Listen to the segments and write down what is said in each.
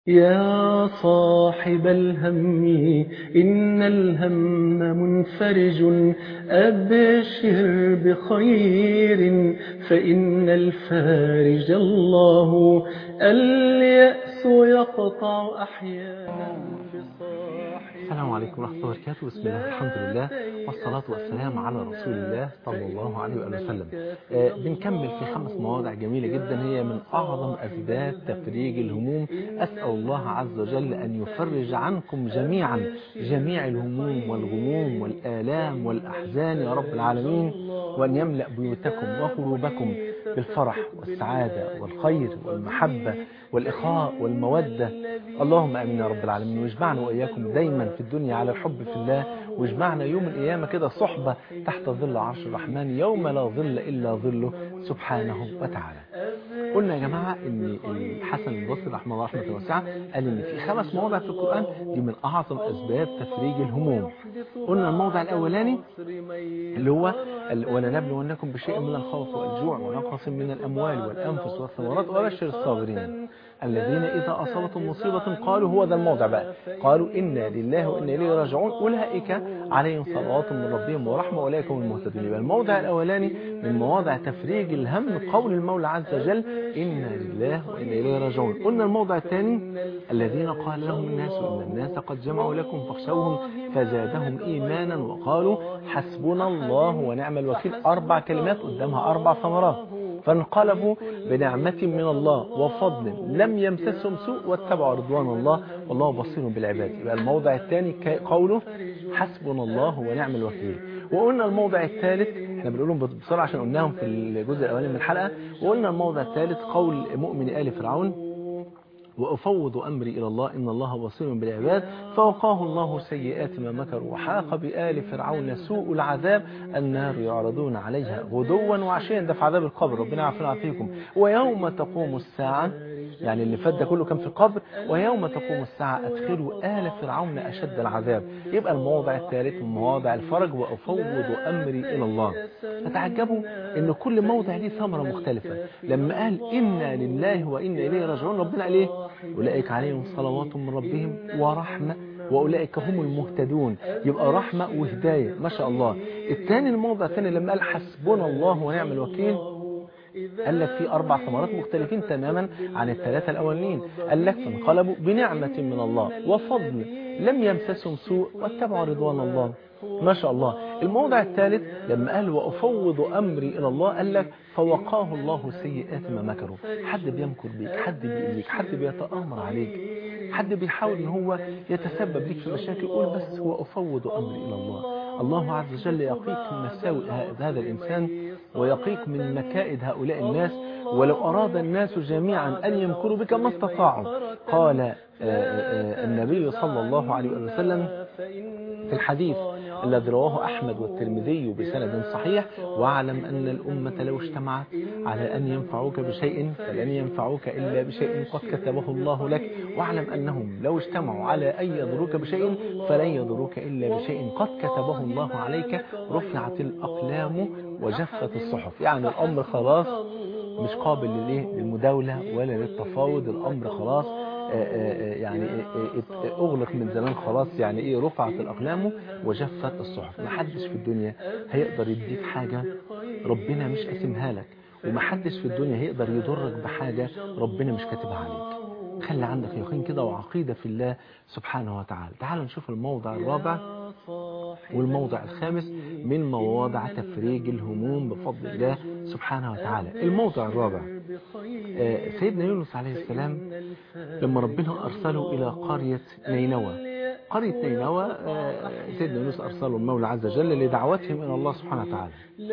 يا صاحب الهم إن الهم منفرج أبشر بخير فإن الفارج الله اليأس يقطع أحيانا بصاحب السلام عليكم ورحمة الله وبركاته بسم الله الحمد لله والصلاة والسلام على رسول الله صلى الله عليه وآله وسلم آه بنكمل في خمس مواضع جميلة جدا هي من أعظم أسباب تفريج الهموم أسأل الله عز وجل أن يفرج عنكم جميعا جميع الهموم والغموم والآلام والأحزان يا رب العالمين وأن يملأ بيوتكم وقلوبكم بالفرح والسعادة والخير والمحبة والإخاء والمودة اللهم أمين يا رب العالمين واجمعنا وإياكم دايما في الدنيا على الحب في الله واجمعنا يوم القيامة كده صحبة تحت ظل عرش الرحمن يوم لا ظل إلا ظله سبحانه وتعالى قلنا يا جماعة ان الحسن البصري رحمه الله رحمة واسعة قال ان في خمس مواضع في القرآن دي من اعظم اسباب تفريج الهموم قلنا الموضع الاولاني اللي هو ولنبلونكم بشيء من الخوف والجوع ونقص من الاموال والانفس والثمرات وبشر الصابرين الذين إذا أصابتهم مصيبة قالوا هو ذا الموضع بقى قالوا إنا لله وإنا إليه راجعون أولئك عليهم صلوات من ربهم ورحمة أولئك هم المهتدون يبقى الموضع الأولاني من مواضع تفريج الهم قول المولى عز وجل إنا لله وإنا إليه راجعون قلنا الموضع الثاني الذين قال لهم الناس إن الناس قد جمعوا لكم فاخشوهم فزادهم إيمانا وقالوا حسبنا الله ونعم الوكيل أربع كلمات قدامها أربع ثمرات فانقلبوا بنعمة من الله وفضل لم يمسسهم سوء واتبعوا رضوان الله والله بصير بالعباد يبقى الموضع الثاني قوله حسبنا الله ونعم الوكيل وقلنا الموضع الثالث احنا بنقولهم بسرعة عشان قلناهم في الجزء الأولاني من الحلقة وقلنا الموضع الثالث قول مؤمن آل فرعون وأفوض أمري إلى الله إن الله بصير بالعباد فوقاه الله سيئات ما مكروا وحاق بآل فرعون سوء العذاب النار يعرضون عليها غدوا وعشيا ده في عذاب القبر ربنا يعافينا ويعافيكم ويوم تقوم الساعة يعني اللي فات ده كله كان في القبر ويوم تقوم الساعة أدخلوا آل فرعون أشد العذاب يبقى المواضع الثالث من مواضع الفرج وأفوض أمري إلى الله فتعجبوا أن كل موضع ليه ثمرة مختلفة لما قال إنا لله وإنا إليه راجعون ربنا قال إيه أولئك عليهم صلوات من ربهم ورحمة وأولئك هم المهتدون يبقى رحمة وهداية ما شاء الله الثاني الموضع الثاني لما قال حسبنا الله ونعم الوكيل قال لك في أربع ثمرات مختلفين تماما عن الثلاثة الأولين قال لك فانقلبوا بنعمة من الله وفضل لم يمسسهم سوء واتبعوا رضوان الله ما شاء الله الموضع الثالث لما قال وأفوض أمري إلى الله قال لك فوقاه الله سيئات ما مكروا حد بيمكر بيك حد بيأذيك حد بيتآمر عليك حد بيحاول ان هو يتسبب لك في مشاكل قول بس هو أفوض أمري إلى الله الله عز وجل يقيك من مساوئ هذا الإنسان ويقيك من مكائد هؤلاء الناس ولو أراد الناس جميعا أن يمكروا بك ما استطاعوا قال النبي صلى الله عليه وسلم في الحديث الذي رواه أحمد والترمذي بسند صحيح واعلم أن الأمة لو اجتمعت على أن ينفعوك بشيء فلن ينفعوك إلا بشيء قد كتبه الله لك واعلم أنهم لو اجتمعوا على أن يضروك بشيء فلن يضروك إلا بشيء قد كتبه الله عليك رفعت الأقلام وجفت الصحف يعني الأمر خلاص مش قابل للمداولة ولا للتفاوض الأمر خلاص يعني اغلق من زمان خلاص يعني ايه رفعت الاقلام وجفت الصحف ما حدش في الدنيا هيقدر يديك حاجة ربنا مش قاسمها لك وما حدش في الدنيا هيقدر يضرك بحاجة ربنا مش كاتبها عليك خلي عندك يقين كده وعقيدة في الله سبحانه وتعالى تعال نشوف الموضع الرابع والموضع الخامس من مواضع تفريج الهموم بفضل الله سبحانه وتعالى الموضع الرابع سيدنا يونس عليه السلام لما ربنا أرسله إلى قرية نينوى قرية نينوى سيدنا يونس أرسله المولى عز وجل لدعوتهم إلى الله سبحانه وتعالى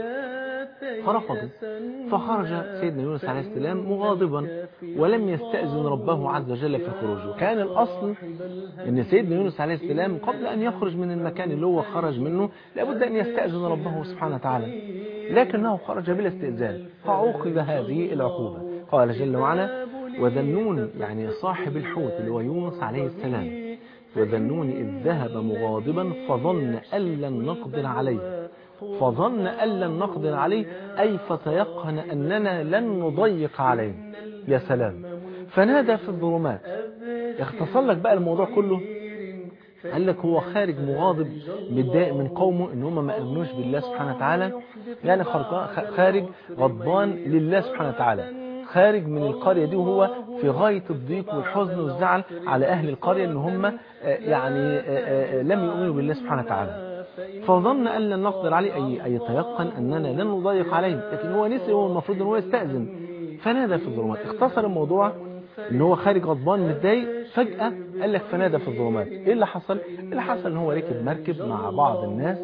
فرفضوا فخرج سيدنا يونس عليه السلام مغاضبا ولم يستأذن ربه عز وجل في خروجه كان الأصل أن سيدنا يونس عليه السلام قبل أن يخرج من المكان اللي هو خرج منه لابد أن يستأذن ربه سبحانه وتعالى لكنه خرج بلا استئذان فعوقب هذه العقوبة قال جل وعلا وذنون يعني صاحب الحوت اللي هو يونس عليه السلام وذنون إذ ذهب مغاضبا فظن أن لن نقدر عليه فظن أن لن نقدر عليه أي فتيقن أننا لن نضيق عليه يا سلام فنادى في الظلمات اختصر لك بقى الموضوع كله قال لك هو خارج مغاضب متضايق من قومه ان هم ما امنوش بالله سبحانه وتعالى يعني خارج غضبان لله سبحانه وتعالى خارج من القرية دي وهو في غاية الضيق والحزن والزعل على أهل القرية ان هم يعني لم يؤمنوا بالله سبحانه وتعالى فظن أن لن نقدر عليه أي, أي تيقن أننا لن نضيق عليه لكن هو نسي هو المفروض أن هو يستأذن فنادى في الظلمات اختصر الموضوع ان هو خارج غضبان متضايق فجأة قال لك فنادى في الظلمات ايه اللي حصل اللي حصل ان هو ركب مركب مع بعض الناس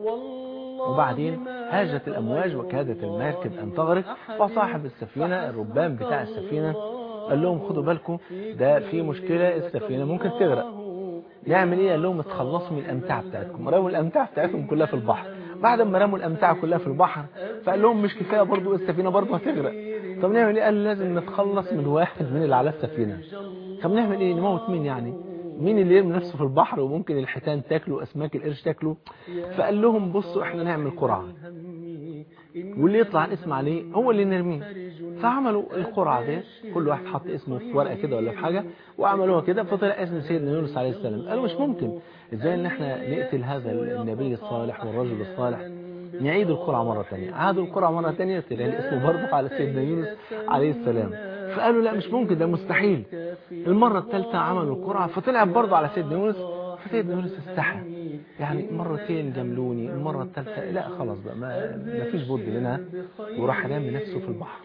وبعدين هاجت الامواج وكادت المركب ان تغرق فصاحب السفينة الربان بتاع السفينة قال لهم خدوا بالكم ده في مشكلة السفينة ممكن تغرق يعمل ايه قال لهم اتخلصوا من الامتعة بتاعتكم رموا الامتعة بتاعتهم كلها في البحر بعد ما رموا الامتعة كلها في البحر فقال لهم مش كفاية برضو السفينة برضو هتغرق طب نعمل ايه قال لازم نتخلص من واحد من اللي على السفينة طب نعمل ايه نموت مين يعني مين اللي يرمي نفسه في البحر وممكن الحيتان تاكله اسماك القرش تاكله فقال لهم بصوا احنا نعمل قرعة واللي يطلع الاسم عليه هو اللي نرميه فعملوا القرعة دي كل واحد حط اسمه في ورقة كده ولا في حاجة وعملوها كده فطلع اسم سيدنا يونس عليه السلام قالوا مش ممكن ازاي ان احنا نقتل هذا النبي الصالح والرجل الصالح نعيد القرعة مرة ثانيه عادوا القرعة مرة ثانيه طلع الاسم برضه على سيدنا يونس عليه السلام فقالوا لا مش ممكن ده مستحيل المرة الثالثة عملوا القرعة فطلعت برضه على سيدنا يونس فسيدنا يونس استحى يعني مرتين جملوني المرة الثالثة لا خلاص بقى ما, ما فيش بد منها وراح رامي نفسه في البحر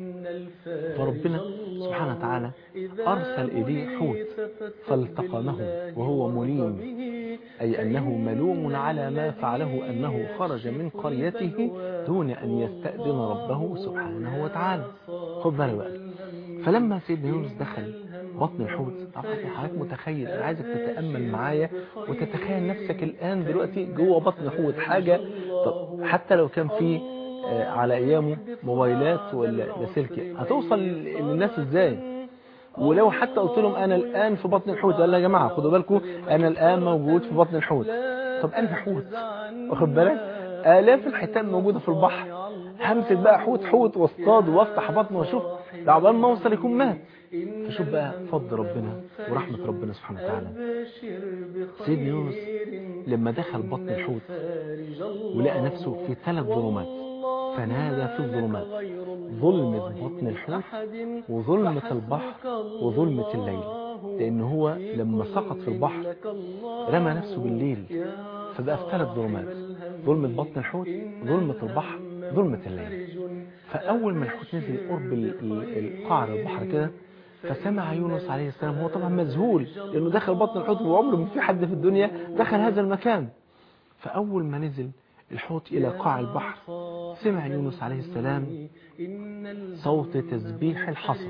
فربنا سبحانه وتعالى أرسل إليه حوت فالتقمه وهو مليم أي أنه ملوم على ما فعله أنه خرج من قريته دون أن يستأذن ربه سبحانه وتعالى خد بالك بقى فلما سيدنا يونس دخل بطن الحوت طبعا حضرتك متخيل انا عايزك تتامل معايا وتتخيل نفسك الان دلوقتي جوه بطن حوت حاجه طب حتى لو كان في على ايامه موبايلات ولا لاسلكي هتوصل للناس ازاي ولو حتى قلت لهم انا الان في بطن الحوت قال يا جماعه خدوا بالكم انا الان موجود في بطن الحوت طب انهي حوت واخد بالك الاف الحيتان موجوده في البحر همسك بقى حوت حوت واصطاد وافتح بطنه واشوف عقبال ما اوصل يكون مات فشوف بقى فضل ربنا ورحمة ربنا سبحانه وتعالى سيدنا يونس لما دخل بطن الحوت ولقى نفسه في ثلاث ظلمات فنادى في الظلمات ظلمة بطن الحوت وظلمة البحر وظلمة الليل لأن هو لما سقط في البحر رمى نفسه بالليل فبقى في ثلاث ظلمات ظلمة بطن الحوت ظلمة البحر ظلمة الليل فأول ما الحوت نزل قرب القعر البحر كده فسمع يونس عليه السلام هو طبعا مذهول لأنه دخل بطن الحوت وعمره ما في حد في الدنيا دخل هذا المكان فأول ما نزل الحوت إلى قاع البحر سمع يونس عليه السلام صوت تسبيح الحصى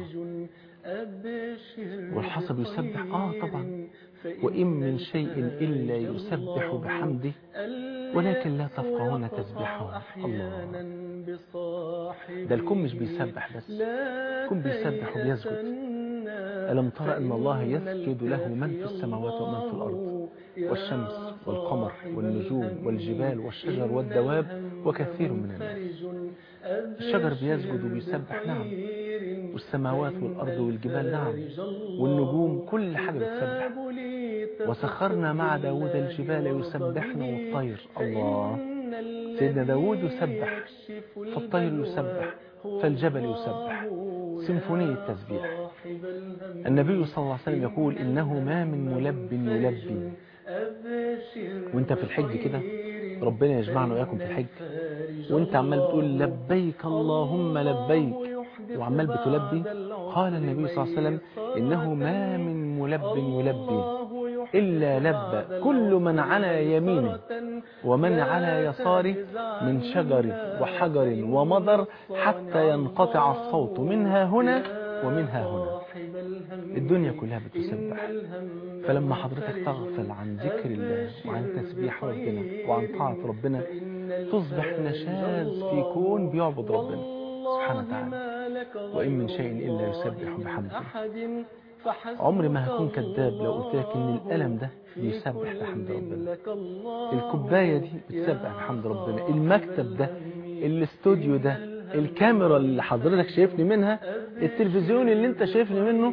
والحصى بيسبح آه طبعا وإن من شيء إلا يسبح بحمده ولكن لا تفقهون تسبحه الله ده الكون مش بيسبح بس الكون بيسبح وبيسجد ألم ترى أن الله يسجد له من في السماوات ومن في الأرض والشمس والقمر والنجوم والجبال والشجر والدواب وكثير من الناس الشجر بيسجد وبيسبح نعم والسماوات والأرض والجبال نعم والنجوم كل حاجة بتسبح وسخرنا مع داود الجبال يسبحن والطير الله سيدنا داود يسبح فالطير يسبح فالجبل يسبح سيمفونية تسبيح النبي صلى الله عليه وسلم يقول إنه ما من ملب يلبي وانت في الحج كده ربنا يجمعنا وياكم في الحج وانت عمال بتقول لبيك اللهم لبيك وعمال بتلبي قال النبي صلى الله عليه وسلم إنه ما من ملب يلبي إلا لبى كل من على يمينه ومن على يساره من شجر وحجر ومضر حتى ينقطع الصوت منها هنا ومنها هنا الدنيا كلها بتسبح فلما حضرتك تغفل عن ذكر الله وعن تسبيح ربنا وعن طاعة ربنا تصبح نشاز في كون بيعبد ربنا سبحانه وتعالى وإن من شيء إلا يسبح بحمده عمري ما هكون كذاب لو قلت لك ان الألم ده بيسبح بحمد ربنا الكوباية دي بتسبح بحمد ربنا المكتب ده الاستوديو ده الكاميرا اللي حضرتك شايفني منها التلفزيون اللي انت شايفني منه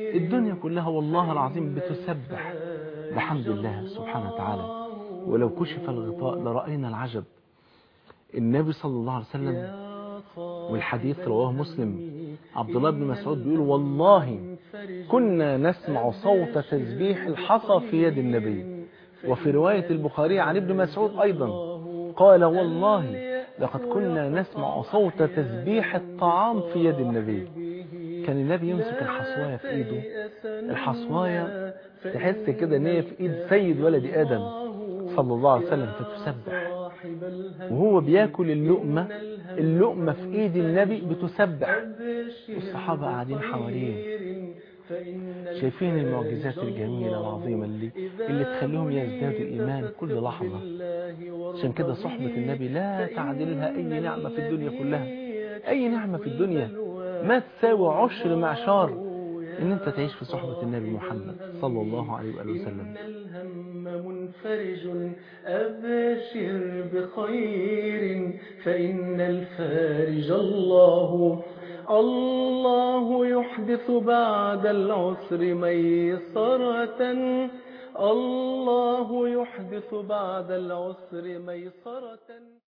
الدنيا كلها والله العظيم بتسبح بحمد الله سبحانه وتعالى ولو كشف الغطاء لرأينا العجب النبي صلى الله عليه وسلم والحديث رواه مسلم عبد الله بن مسعود بيقول والله كنا نسمع صوت تسبيح الحصى في يد النبي وفي رواية البخاري عن ابن مسعود أيضا قال والله لقد كنا نسمع صوت تسبيح الطعام في يد النبي كان النبي يمسك الحصواية في ايده الحصواية تحس كده ان هي في ايد سيد ولد ادم صلى الله عليه وسلم فتسبح وهو بياكل اللقمة اللقمة في ايد النبي بتسبح والصحابة قاعدين حواليه شايفين المعجزات الجميلة العظيمة اللي اللي تخليهم يزدادوا إيمان كل لحظة عشان كده صحبة النبي لا تعدلها أي نعمة في الدنيا كلها أي نعمة في الدنيا ما تساوي عشر معشار إن أنت تعيش في صحبة النبي محمد صلى الله عليه وآله وسلم الهم منفرج أبشر بخير فإن الفارج الله الله يحدث بعد العسر ميسرة الله يحدث بعد العسر ميسرة